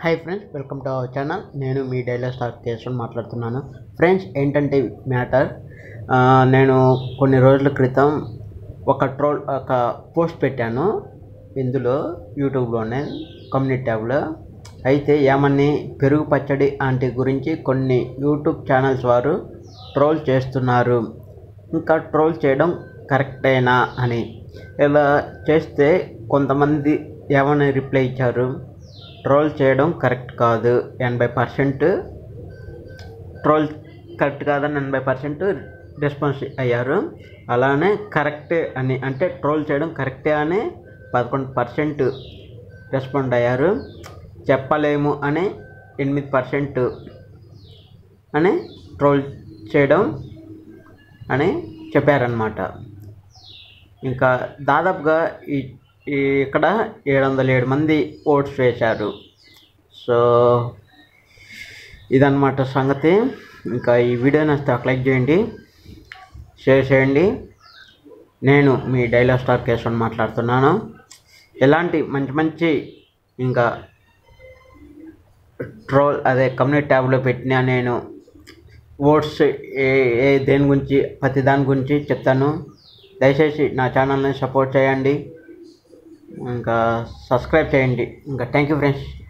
hi friends welcome to our channel నేను మీ daily stock కేసుని మాట్లాడుతున్నాను ఫ్రెండ్స్ ఏంటంటే మ్యాటర్ నేను కొన్ని రోజుల క్రితం ఒక ట్రోల్ ఒక పోస్ట్ పెట్టాను ఇందులో యూట్యూబ్లోనే కమ్యూనిటీ ట్యాబ్లో అయితే ఏమని పెరుగు పచ్చడి ఆంటీ గురించి కొన్ని యూట్యూబ్ ఛానల్స్ వారు ట్రోల్ చేస్తున్నారు ఇంకా ట్రోల్ చేయడం కరెక్టేనా అని ఇలా చేస్తే కొంతమంది ఏమని రిప్లై ఇచ్చారు ట్రోల్ చేయడం కరెక్ట్ కాదు ఎనభై పర్సెంట్ ట్రోల్ కరెక్ట్ కాదని ఎనభై పర్సెంట్ రెస్పాన్స్ అయ్యారు అలానే కరెక్టే అని అంటే ట్రోల్ చేయడం కరెక్టే అని పదకొండు పర్సెంట్ రెస్పాండ్ అయ్యారు చెప్పలేము అని ఎనిమిది పర్సెంట్ అని ట్రోల్ చేయడం అని చెప్పారనమాట ఇంకా దాదాపుగా ఈ ఈ ఇక్కడ ఏడు వందల ఏడు మంది ఓట్స్ వేశారు సో ఇదన్నమాట సంగతి ఇంకా ఈ వీడియో నచ్చితే ఒక లైక్ చేయండి షేర్ చేయండి నేను మీ డైలా స్టార్ కేశవన్ మాట్లాడుతున్నాను ఎలాంటి మంచి మంచి ఇంకా ట్రోల్ అదే కమ్యూనిటీ ట్యాబ్లో పెట్టిన నేను ఓట్స్ ఏ ఏ దేని గురించి ప్రతి దాని గురించి చెప్తాను దయచేసి నా ఛానల్ని సపోర్ట్ చేయండి ఇంకా సబ్స్క్రైబ్ చేయండి ఇంకా థ్యాంక్ యూ ఫ్రెండ్స్